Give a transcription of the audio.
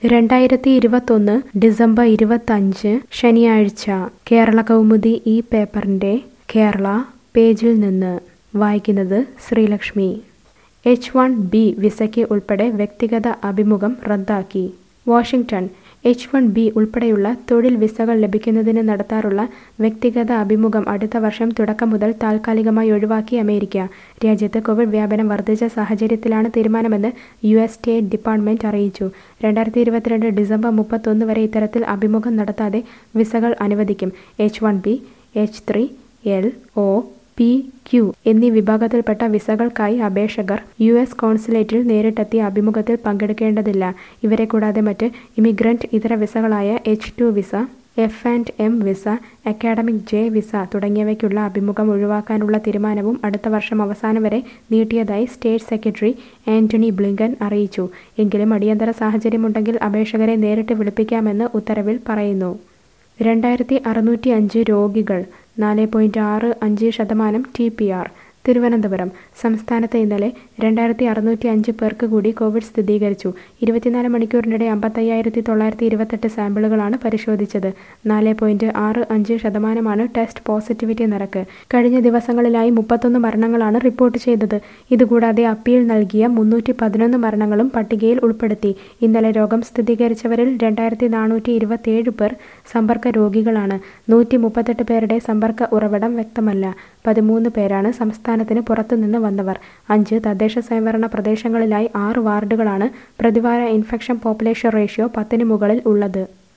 രണ്ടായിരത്തി ഇരുപത്തൊന്ന് ഡിസംബർ ഇരുപത്തഞ്ച് ശനിയാഴ്ച കേരള കൗമുദി ഈ പേപ്പറിൻ്റെ കേരള പേജിൽ നിന്ന് വായിക്കുന്നത് ശ്രീലക്ഷ്മി എച്ച് വൺ ബി വിസയ്ക്ക് ഉൾപ്പെടെ വ്യക്തിഗത അഭിമുഖം റദ്ദാക്കി വാഷിംഗ്ടൺ എച്ച് വൺ ബി ഉൾപ്പെടെയുള്ള തൊഴിൽ വിസകൾ ലഭിക്കുന്നതിന് നടത്താറുള്ള വ്യക്തിഗത അഭിമുഖം അടുത്ത വർഷം തുടക്കം മുതൽ താൽക്കാലികമായി ഒഴിവാക്കി അമേരിക്ക രാജ്യത്ത് കോവിഡ് വ്യാപനം വർദ്ധിച്ച സാഹചര്യത്തിലാണ് തീരുമാനമെന്ന് യു എസ് സ്റ്റേറ്റ് ഡിപ്പാർട്ട്മെന്റ് അറിയിച്ചു രണ്ടായിരത്തി ഇരുപത്തിരണ്ട് ഡിസംബർ മുപ്പത്തൊന്ന് വരെ ഇത്തരത്തിൽ അഭിമുഖം നടത്താതെ വിസകൾ അനുവദിക്കും H one B H three L O P Q എന്നീ വിഭാഗത്തിൽപ്പെട്ട വിസകൾക്കായി അപേക്ഷകർ യു എസ് കോൺസുലേറ്റിൽ നേരിട്ടെത്തി അഭിമുഖത്തിൽ പങ്കെടുക്കേണ്ടതില്ല ഇവരെ കൂടാതെ മറ്റ് ഇമിഗ്രന്റ് ഇതര വിസകളായ H two visa F and M visa academic J visa തുടങ്ങിയവയ്ക്കുള്ള അഭിമുഖം ഒഴിവാക്കാനുള്ള തീരുമാനവും അടുത്ത വർഷം അവസാനം വരെ നീട്ടിയതായി സ്റ്റേറ്റ് സെക്രട്ടറി ആന്റണി ബ്ലിങ്കൻ അറിയിച്ചു എങ്കിലും അടിയന്തര സാഹചര്യമുണ്ടെങ്കിൽ അപേക്ഷകരെ നേരിട്ട് വിളിപ്പിക്കാമെന്ന് ഉത്തരവിൽ പറയുന്നു രണ്ടായിരത്തി അറുന്നൂറ്റി അഞ്ച് രോഗികൾ നാല് പോയിന്റ് ആറ് അഞ്ച് ശതമാനം ടി പി ആർ തിരുവനന്തപുരം സംസ്ഥാനത്ത് ഇന്നലെ രണ്ടായിരത്തി അറുന്നൂറ്റി അഞ്ച് പേർക്ക് കൂടി കോവിഡ് സ്ഥിരീകരിച്ചു ഇരുപത്തിനാല് മണിക്കൂറിനിടെ അമ്പത്തയ്യായിരത്തി തൊള്ളായിരത്തി ഇരുപത്തെട്ട് സാമ്പിളുകളാണ് പരിശോധിച്ചത് നാല് പോയിന്റ് ആറ് അഞ്ച് ശതമാനമാണ് ടെസ്റ്റ് പോസിറ്റിവിറ്റി നിരക്ക് കഴിഞ്ഞ ദിവസങ്ങളിലായി മുപ്പത്തൊന്ന് മരണങ്ങളാണ് റിപ്പോർട്ട് ചെയ്തത് ഇതുകൂടാതെ അപ്പീൽ നൽകിയ മുന്നൂറ്റി പതിനൊന്ന് മരണങ്ങളും പട്ടികയിൽ ഉൾപ്പെടുത്തി ഇന്നലെ രോഗം സ്ഥിരീകരിച്ചവരിൽ രണ്ടായിരത്തി നാനൂറ്റി ഇരുപത്തിയേഴ് പേർ സമ്പർക്ക രോഗികളാണ് നൂറ്റി മുപ്പത്തെട്ട് പേരുടെ സമ്പർക്ക ഉറവിടം വ്യക്തമല്ല പതിമൂന്ന് പേരാണ് സംസ്ഥാനത്തിന് പുറത്തുനിന്ന് വന്നവർ അഞ്ച് തദ്ദേശ സ്വയംഭരണ പ്രദേശങ്ങളിലായി ആറ് വാർഡുകളാണ് പ്രതിവാര ഇൻഫെക്ഷൻ പോപ്പുലേഷൻ റേഷ്യോ പത്തിന് മുകളിൽ ഉള്ളത്